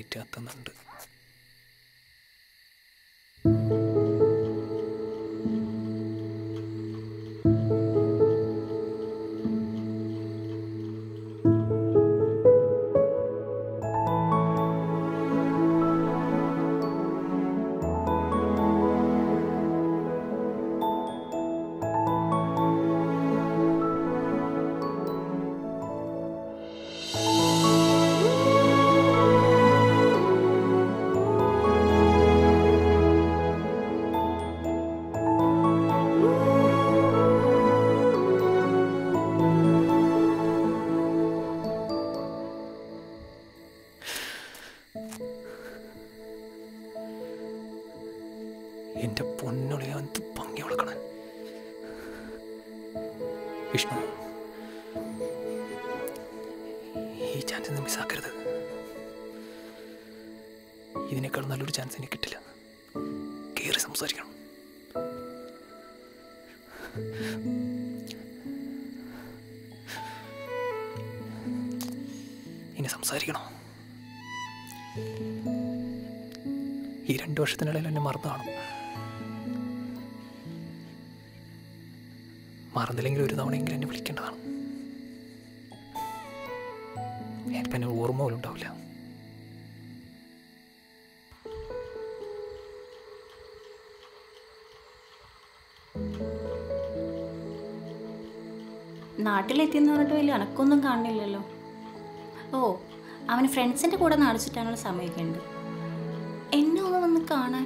Light കത്തുന്നുണ്ട് എന്റെ പൊന്നുളിയ എന്ത് ഭംഗി വളക്കണം വിഷ്ണു ഈ ചാൻസ് നീ മിസ്സാക്കരുത് ഇതിനേക്കാൾ നല്ലൊരു ചാൻസ് എനിക്ക് കിട്ടില്ല കയറി സംസാരിക്കണം ഇനി സംസാരിക്കണോ ഈ രണ്ടു വർഷത്തിനിടയിൽ എന്നെ മറന്നു കാണും മറന്നില്ലെങ്കിൽ ഒരു തവണയെങ്കിലും എന്നെ വിളിക്കേണ്ടതാണ് ഇപ്പം എന്നെ ഓർമ്മ പോലും ഉണ്ടാവില്ല നാട്ടിലെത്തിയെന്ന് പറഞ്ഞിട്ട് വലിയ അനക്കൊന്നും കാണില്ലല്ലോ ഓ അവന് ഫ്രണ്ട്സിൻ്റെ കൂടെ നാട് ചുറ്റാനുള്ള സമയമൊക്കെ ഉണ്ട് എന്നെ ഒന്ന് വന്ന് കാണാൻ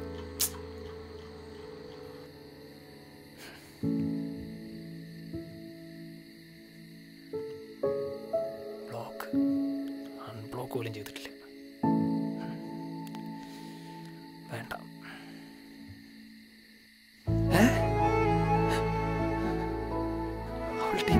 ബ്ലോക്ക് അൺബ്ലോക്ക് പോലും ചെയ്തിട്ടില്ല വേണ്ട ഏ? അവളുടെ DP.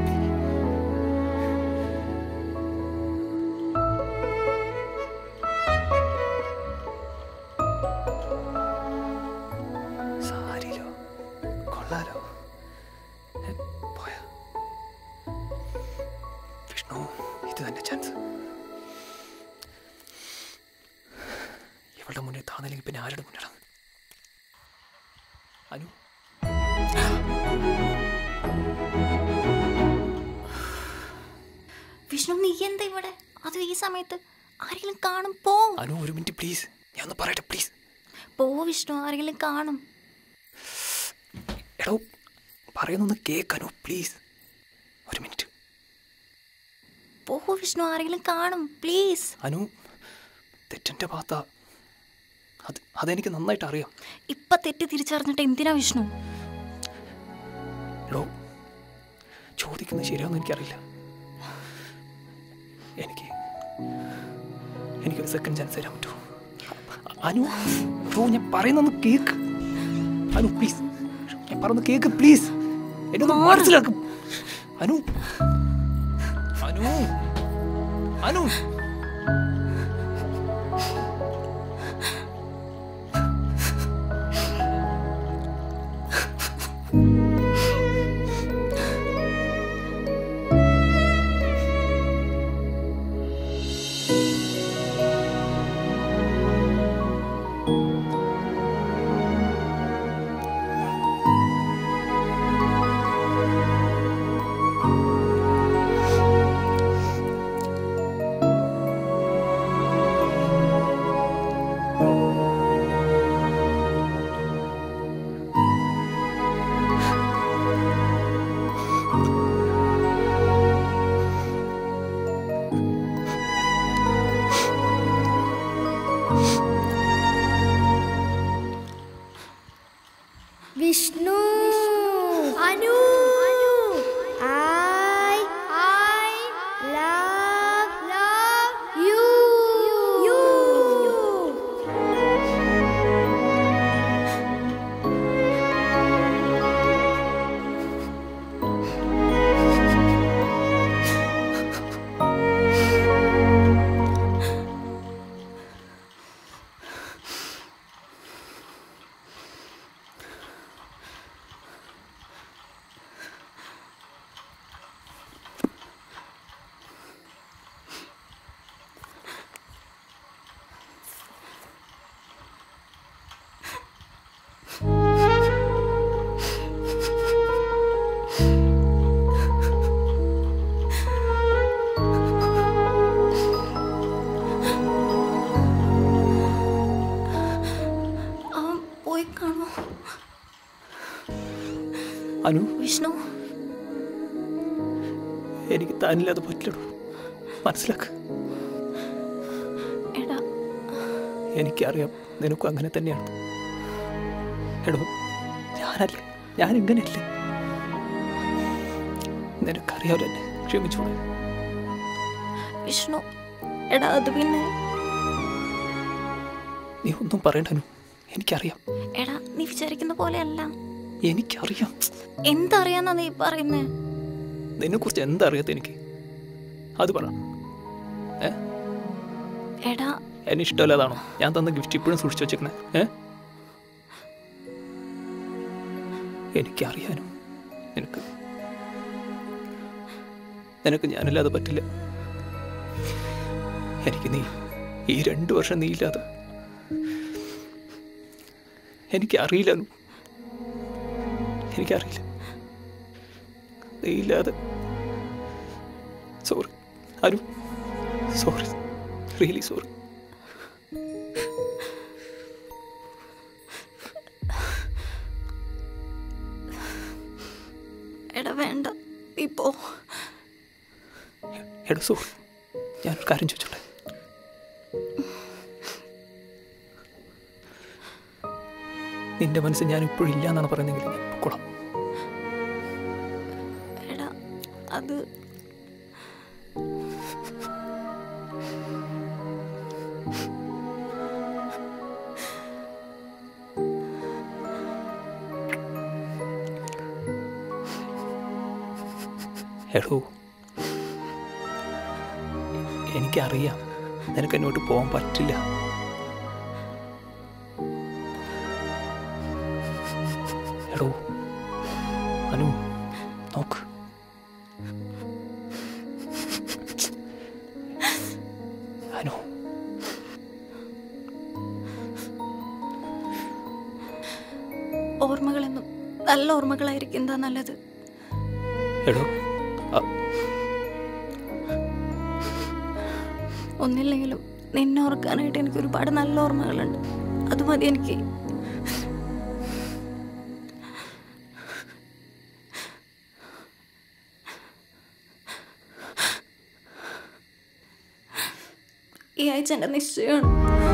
സാരിയിലോ കൊള്ളാലോ ഏ, പോയാ വിഷ്ണു ഇത് തന്നെ ചാൻസ് ഇവളുടെ മുന്നിൽ താന്നില്ലെങ്കിൽ പിന്നെ ആരുടെ മുന്നിലാണ് അനു വിഷ്ണു നീ എന്താ ഇവിടെ അതും ഈ സമയത്ത് ആരെങ്കിലും കാണും പോ അനു ഒരു മിനിറ്റ് പ്ലീസ് ഞാൻ ഒന്ന് പറയട്ടെ പ്ലീസ് പോ വിഷ്ണു ആരെങ്കിലും കാണും എടോ പറയുന്നൊന്ന് കേക്ക് അനു പ്ലീസ് ഒരു മിനിറ്റ് പോ വിഷ്ണു ആരെങ്കിലും കാണും പ്ലീസ് അനു തെറ്റൻ്റെ ഭാഗത്ത അത് അതെനിക്ക് നന്നായിട്ട് അറിയാം ഇപ്പൊ തെറ്റ് തിരിച്ചറിഞ്ഞിട്ട് എന്തിനാ വിഷ്ണു എടോ ചോദിക്കുന്നത് ശരിയാണെന്ന് എനിക്കറിയില്ല എനിക്ക് എനിക്കൊരു സെക്കൻഡ് ചാൻസ് തരാൻ പറ്റുമോ അനു എടോ ഞാൻ പറയുന്നൊന്ന് കേക്ക് അനു പ്ലീസ് ഞാൻ പറയുന്ന കേക്ക് പ്ലീസ് എന്നെ ഒന്ന് മനസ്സിലാക്കും അനു അനു അനു ആ അനു വിഷ്ണു എനിക്ക് താനില്ലാതെ പറ്റില്ലടോ മനസ്സിലാക്ക് എടാ എനിക്കറിയാം നിനക്കും അങ്ങനെ തന്നെയാണ് എടോ ഞാനല്ലേ ഞാൻ ഇങ്ങനെയല്ലേ നിനക്കറിയാമല്ലോ എന്നെ ക്ഷമിച്ചോളെ വിഷ്ണു എടാ അത് പിന്നെ നീ ഒന്നും പറയണ്ടനു എനിക്കറിയാം എടാ നീ വിചാരിക്കുന്ന പോലെയല്ല എനിക്കറിയാം എന്തറിയാന്നാ നീ പറയുന്നേ നിന്നെക്കുറിച്ച് എന്തറിയാത്ത എനിക്ക് അത് പറ ഏ എടാ എന്നെ ഇഷ്ടമല്ലാതാണോ ഞാൻ തന്ന ഗിഫ്റ്റ് ഇപ്പോഴും സൂക്ഷിച്ചു വെച്ചേക്കണേ ഏ എനിക്കറിയാനും നിനക്ക് നിനക്ക് ഞാനില്ലാതെ പറ്റില്ല എനിക്ക് നീ ഈ രണ്ടു വർഷം നീ ഇല്ലാതെ എനിക്കറിയില്ല അനു എനിക്കറിയില്ല നീ ഇല്ലാതെ sorry Anu sorry really sorry എടാ വേണ്ട ഇപ്പോ എടാ സോറി ഞാനൊരു കാര്യം ചോദിച്ചോട്ടെ നിന്റെ മനസ്സിൽ ഞാൻ ഇപ്പോഴും ഇല്ല എന്നാണ് പറയുന്നതെങ്കിൽ ഞാൻ പൊക്കോളാം എടാ അത് എടോ എനിക്കറിയാം നിനക്ക് എന്നോട്ട് പോകാൻ പറ്റില്ല എടോ അനു നോക്ക് അനു ഓർമ്മകളെന്നും നല്ല ഓർമ്മകളായിരിക്കും എന്താ നല്ലത് എടോ അ- ഒന്നില്ലെങ്കിലും നിന്നെ ഓർക്കാനായിട്ട് എനിക്ക് ഒരുപാട് നല്ല ഓർമ്മകളുണ്ട് അത് മതി എനിക്ക് ഈ ആഴ്ച എൻ്റെ നിശ്ചയമാണ്